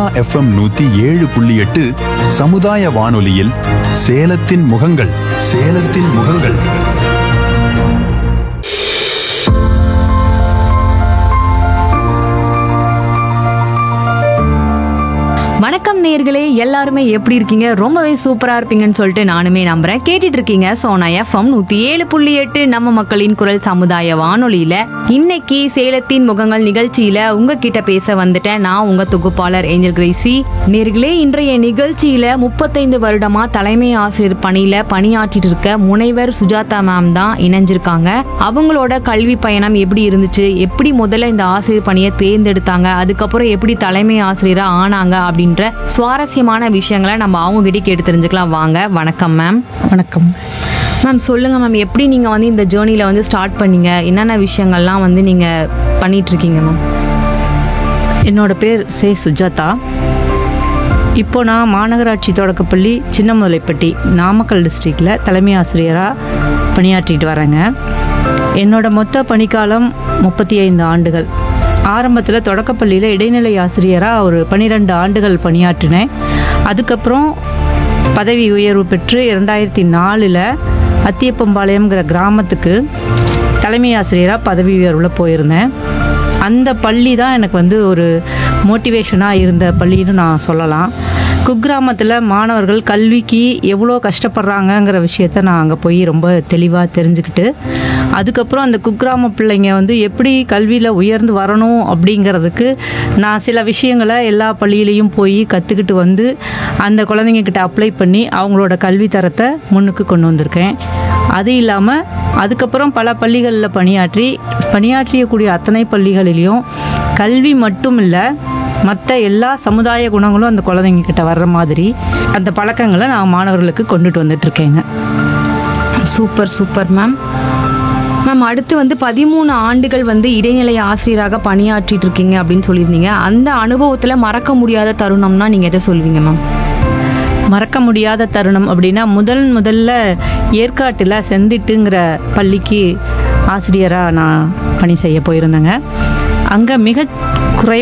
FM நூத்தி ஏழு புள்ளி எட்டு சமுதாய வானொலியில் சேலத்தின் முகங்கள் சேலத்தின் முகங்கள் வணக்கம் நேர்களே எல்லாருமே எப்படி இருக்கீங்க ரொம்பவே சூப்பரா இருப்பீங்கன்னு சொல்லிட்டு நானுமே நம்புறேன் கேட்டுட்டு இருக்கீங்க சோனா எஃப்எம் நூத்தி ஏழு புள்ளி எட்டு நம்ம மக்களின் குரல் சமுதாய வானொலியில இன்னைக்கு சேலத்தின் முகங்கள் நிகழ்ச்சியில உங்ககிட்ட பேச வந்துட்டேன் நான் உங்க தொகுப்பாளர் ஏஞ்சல் கிரேசி நேர்களே இன்றைய நிகழ்ச்சியில முப்பத்தைந்து வருடமா தலைமை ஆசிரியர் பணியில பணியாற்றிட்டு இருக்க முனைவர் சுஜாதா மேம் தான் இணைஞ்சிருக்காங்க அவங்களோட கல்வி பயணம் எப்படி இருந்துச்சு எப்படி முதல்ல இந்த ஆசிரியர் பணியை தேர்ந்தெடுத்தாங்க அதுக்கப்புறம் எப்படி தலைமை ஆசிரியரா ஆனாங்க அப்படின்ற சுவாரஸ்யமான விஷயங்களை நம்ம அவங்க கிட்ட கேட்டு தெரிஞ்சுக்கலாம் வாங்க வணக்கம் மேம் வணக்கம் மேம் சொல்லுங்க மேம் எப்படி நீங்க வந்து இந்த ஜேர்னில வந்து ஸ்டார்ட் பண்ணீங்க என்னென்ன விஷயங்கள்லாம் வந்து நீங்க பண்ணிட்டு இருக்கீங்க மேம் என்னோட பேர் சே சுஜாதா இப்போ நான் மாநகராட்சி தொடக்கப்பள்ளி சின்னமுதலைப்பட்டி நாமக்கல் டிஸ்ட்ரிக்டில் தலைமை ஆசிரியராக பணியாற்றிட்டு வரேங்க என்னோட மொத்த பணிக்காலம் முப்பத்தி ஐந்து ஆண்டுகள் ஆரம்பத்தில் தொடக்கப்பள்ளியில் இடைநிலை ஆசிரியராக ஒரு பன்னிரெண்டு ஆண்டுகள் பணியாற்றினேன் அதுக்கப்புறம் பதவி உயர்வு பெற்று இரண்டாயிரத்தி நாலில் அத்தியப்பம்பாளையம்ங்கிற கிராமத்துக்கு தலைமை ஆசிரியராக பதவி உயர்வில் போயிருந்தேன் அந்த பள்ளி தான் எனக்கு வந்து ஒரு மோட்டிவேஷனாக இருந்த பள்ளின்னு நான் சொல்லலாம் குக்கிராமத்தில் மாணவர்கள் கல்விக்கு எவ்வளோ கஷ்டப்படுறாங்கங்கிற விஷயத்த நான் அங்கே போய் ரொம்ப தெளிவாக தெரிஞ்சுக்கிட்டு அதுக்கப்புறம் அந்த குக்கிராம பிள்ளைங்க வந்து எப்படி கல்வியில் உயர்ந்து வரணும் அப்படிங்கிறதுக்கு நான் சில விஷயங்களை எல்லா பள்ளியிலையும் போய் கற்றுக்கிட்டு வந்து அந்த குழந்தைங்க கிட்ட அப்ளை பண்ணி அவங்களோட கல்வி தரத்தை முன்னுக்கு கொண்டு வந்திருக்கேன் அது இல்லாமல் அதுக்கப்புறம் பல பள்ளிகளில் பணியாற்றி பணியாற்றியக்கூடிய அத்தனை பள்ளிகளிலையும் கல்வி மட்டும் இல்லை மற்ற எல்லா சமுதாய குணங்களும் அந்த குழந்தைங்க கிட்ட வர்ற மாதிரி அந்த பழக்கங்களை நான் மாணவர்களுக்கு கொண்டுட்டு வந்துட்டு இருக்கேங்க சூப்பர் சூப்பர் மேம் மேம் அடுத்து வந்து பதிமூணு ஆண்டுகள் வந்து இடைநிலை ஆசிரியராக பணியாற்றிட்டு இருக்கீங்க அப்படின்னு சொல்லியிருந்தீங்க அந்த அனுபவத்தில் மறக்க முடியாத தருணம்னா நீங்கள் எதை சொல்வீங்க மேம் மறக்க முடியாத தருணம் அப்படின்னா முதல் முதல்ல ஏற்காட்டில் செந்திட்டுங்கிற பள்ளிக்கு ஆசிரியராக நான் பணி செய்ய போயிருந்தேங்க அங்கே மிக குறை